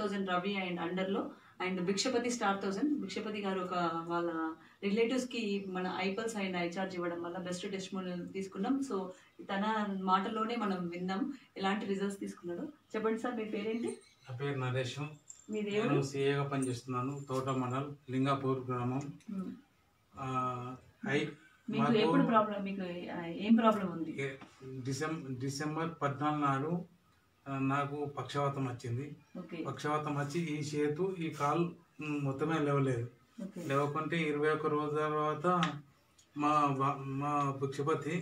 Thousand Ravi and అండర్లో and Bhikshapathi star thousand Bhikshapathi garu ఒక వాళ్ళ రిలేటివ్స్కి మన ఐపల్స్ అండ్ ఐచార్జ్ ఇవ్వడం వల్ల బెస్ట్ టెస్ట్ తీసుకున్నాం సో తన మాటలోనే మనం విందాం ఎలాంటి రిజల్ట్స్ తీసుకున్నాడో చెప్పండి సార్ మీ పేరేంటి నా పేరు నరేష్ మీది నేను ఎవరు సీఏగా పనిచేస్తున్నాను తోట మండల్ లింగాపూర్ గ్రామం మ్మ్. ఆ, ఐ మీకు మాకు ఎప్పుడు ప్రాబ్లం మీకు ఆ, ఏం ప్రాబ్లం ఉంది ఏ- డిసెంబర్ డిసెంబర్ పద్నాలుగు నాడు ఆ, నాకు పక్షవాతం వచ్చింది ఓకే పక్షవాతం వచ్చి ఈ చేతు ఈ కాలు మ్, మొత్తమే లేవలేదు ఓకే లేవకుంటే ఇరవై ఒక్క రోజుల తర్వాత మా బా- మా భిక్షపతి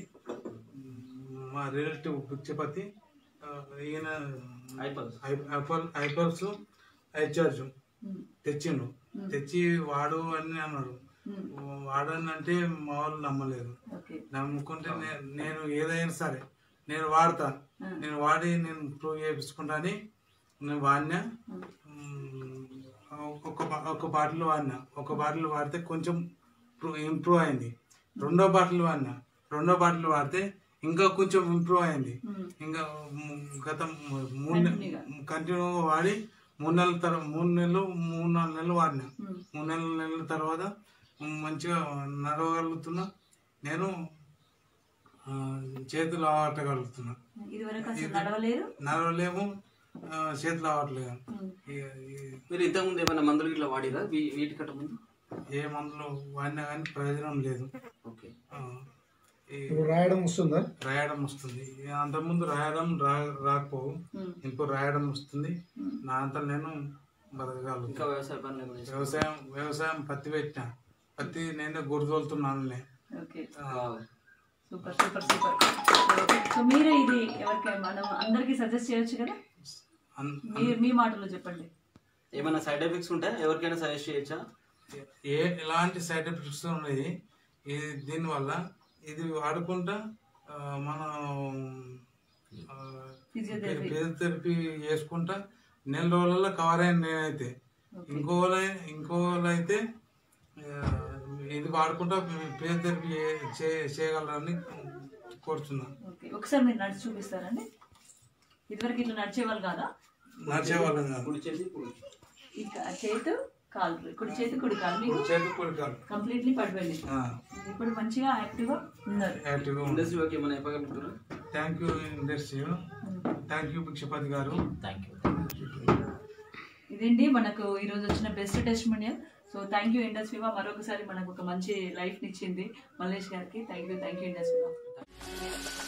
మా రిలేటివ్ భిక్షపతి ఆ, ఈయన ఐ- ఐపల్ ఐపల్స్ ఐచార్జ్ మ్మ్. తెచ్చిండు మ్మ్. తెచ్చి వాడు అని అన్నాడు మ్మ్. వాడని అంటే మా వాళ్ళు నమ్మలేదు ఓకే నమ్ముకుంటే నే- నేను ఏదైనా సరే నేను వాడతా ఆ. నేను వాడి నేను ప్రూవ్ చేయించుకుంటా అని నేను వాడినా మ్మ్. మ్మ్, ఒక బా- ఒక బాటిల్ వాడినా ఒక బాటిల్ వాడితే కొంచెం ఇంప్రూవ్ అయింది రెండో బాటిల్ వాడినా రెండో బాటిల్ వాడితే ఇంకా కొంచెం ఇంప్రూవ్ అయింది మ్మ్. ఇంకా మ్, గత మ్- మూడు Continue-గా. కంటిన్యూగా వాడి మూడు నెలల తర్వాత మూడు నెలలు మూడు నాలుగు నెలలు వాడినా మ్మ్. మూడు నెలల నెలల తర్వాత మంచిగా నడవగలుగుతున్నా నేను ఆ, చేతులు ఆవట్టగలుగుతున్నా ఇదివరకు అసలు నడవలేరు నడవలేము ఆ, చేతులు ఆవట్లేదు మ్మ్. ఈ- ఈ- మీరు ఇంతకుముందు ఏమైనా మందులు ఇట్లా వాడిరా వీ- వీటికంటే ముందు ఏ మందులు వాడినా కానీ ప్రయోజనం లేదు ఓకే ఆ, ఈ ఇప్పుడు రాయడం వస్తుందా రాయడం వస్తుంది అంతకుముందు రాయడం రా రాకపోవు మ్మ్. ఇప్పుడు రాయడం వస్తుంది నా అంతా నేను బతకగలుగుతాను ఇంకా వ్యవసాయ పనులు ఏమైనా చేస్తారా? వ్యవసాయం వ్యవసాయం పత్తి పెట్టిన పత్తి నేనే గురితోలుతున్నానులే ఓకే ఆ, సూపర్ సూపర్ సూపర్ సో మీరే ఇది ఎవరికి మనం అందరికి సజెస్ట్ చేయొచ్చు కదా అన్- మీ మీ మాటలో చెప్పండి ఏమైనా సైడ్ ఎఫెక్ట్స్ ఉంటాయా ఎవరికైనా సజెస్ట్ చేయొచ్చా ఏ ఎలాంటి సైడ్ ఎఫెక్ట్స్ ఉన్నాయి ఇది దీనివల్ల ఇది వాడుకుంటా ఆ, మనం ఆ, ఫిజియోథెరపీ ఫిజియోథెరపీ చేసుకుంటా నెల రోజులలో కవర్ అయింది నేనైతే ఇంకో ఇంకో అయితే ఆ, ఇది వాడుకుంటా ఫిజియోథెరపీ చే- చేయగలరని కోరుతున్నాను ఓకే ఒకసారి మీరు నడిచి చూపిస్తారండి ఇదివరకు ఇట్లా నడిచేవాళ్ళు కాదా నడిచేవాళ్ళం కాదు కుడి చేసి కుడి ఇక చేతు కాలు కుడి చేతి కుడి కాలు మీకు చేతి పొడి కాదు కంప్లీట్లీ పడిపోయింది ఇప్పుడు మంచిగా యాక్టివ్గా ఉన్నారు యాక్టివ్గా ఉంది ఇండస్ట్రీ వర్క్ ఏమైనా చెప్పగలుగుతారా thank you industry thank you Bhikshapathi garu thank you ఇదండి మనకు ఈరోజు వచ్చిన best test medium so thank you ఇండస్ట్రీవా మరొకసారి మనకు ఒక మంచి లైఫ్ని ఇచ్చింది మల్లేష్ గారికి థ్యాంక్ యూ థ్యాంక్ యూ ఇండస్ట్రీవా